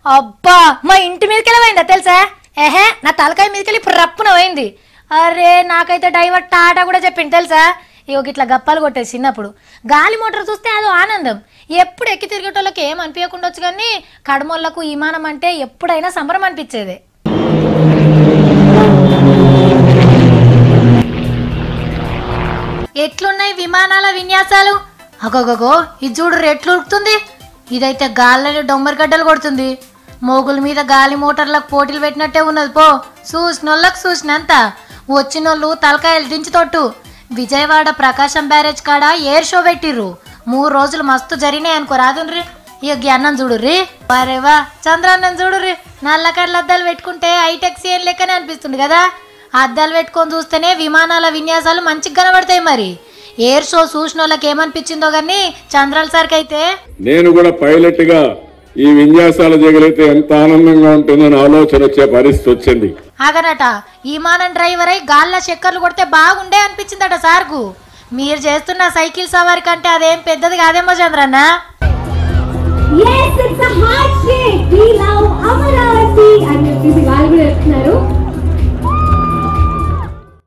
అబ్బా మా ఇంటి మీదకెళ్ళి పోయిందా తెలుసా ఏహే నా తలకాయ మీదకెళ్ళి ఇప్పుడు రప్పున పోయింది అరే నాకైతే డ్రైవర్ టాటా కూడా చెప్పింది తెలుసా ఇగో ఇట్లా గప్పాలు కొట్టేది చిన్నప్పుడు గాలి మోటార్ చూస్తే అదో ఆనందం ఎప్పుడు ఎక్కి తిరిగేటోళ్ళకి ఏం అనిపించకుండా వచ్చు కానీ కడమోళ్ళకు విమానం అంటే ఎప్పుడైనా సంబరం అనిపించేది ఎట్లున్నాయి విమానాల విన్యాసాలు అగోగో ఇది చూడు ఎట్లు ఉరుకుతుంది ఇదైతే గాల్లని డొమ్మరి గడ్డలు కొడుతుంది మోగుల మీద గాలి మోటార్లకు పోటీలు పెట్టినట్టే ఉన్నది పో చూసినోళ్ళకి చూసినంత వచ్చినోళ్ళు తలకాయలు దించి తొట్టు విజయవాడ ప్రకాశం బ్యారేజ్ కాడ ఎయిర్ షో పెట్టిర్రు మూడు రోజులు మస్తు జరిగినాయి అనుకో రాదుండ్రి ఇక జ్ఞానం చూడుర్రి వారేవా చంద్రాన్నం చూడుర్రి నల్ల కళ్ళ అద్దాలు పెట్టుకుంటే హైటెక్ సీఎన్ లెక్కనే అనిపిస్తుంది కదా అద్దాలు పెట్టుకొని చూస్తేనే విమానాల విన్యాసాలు మంచిగా కనబడతాయి మరి ఎయిర్ షో చూసిన వాళ్ళకి ఏమనిపించిందో కానీ చంద్రాల సార్కి అయితే నేను కూడా పైలట్ గా ఈ విన్యాసాలు జగలితే ఎంత ఆనందంగా ఉంటుందని ఆలోచన వచ్చే పరిస్థితి వచ్చింది ఆగనట విమానం డ్రైవర్ అయి గాల్ల చక్కర్లు కొడితే బాగుండే అనిపించిందట సార్కు మీరు చేస్తున్న సైకిల్ సవారి కంటే అదేం పెద్దది కాదేమో Chandranna Yes, it's a hard ship.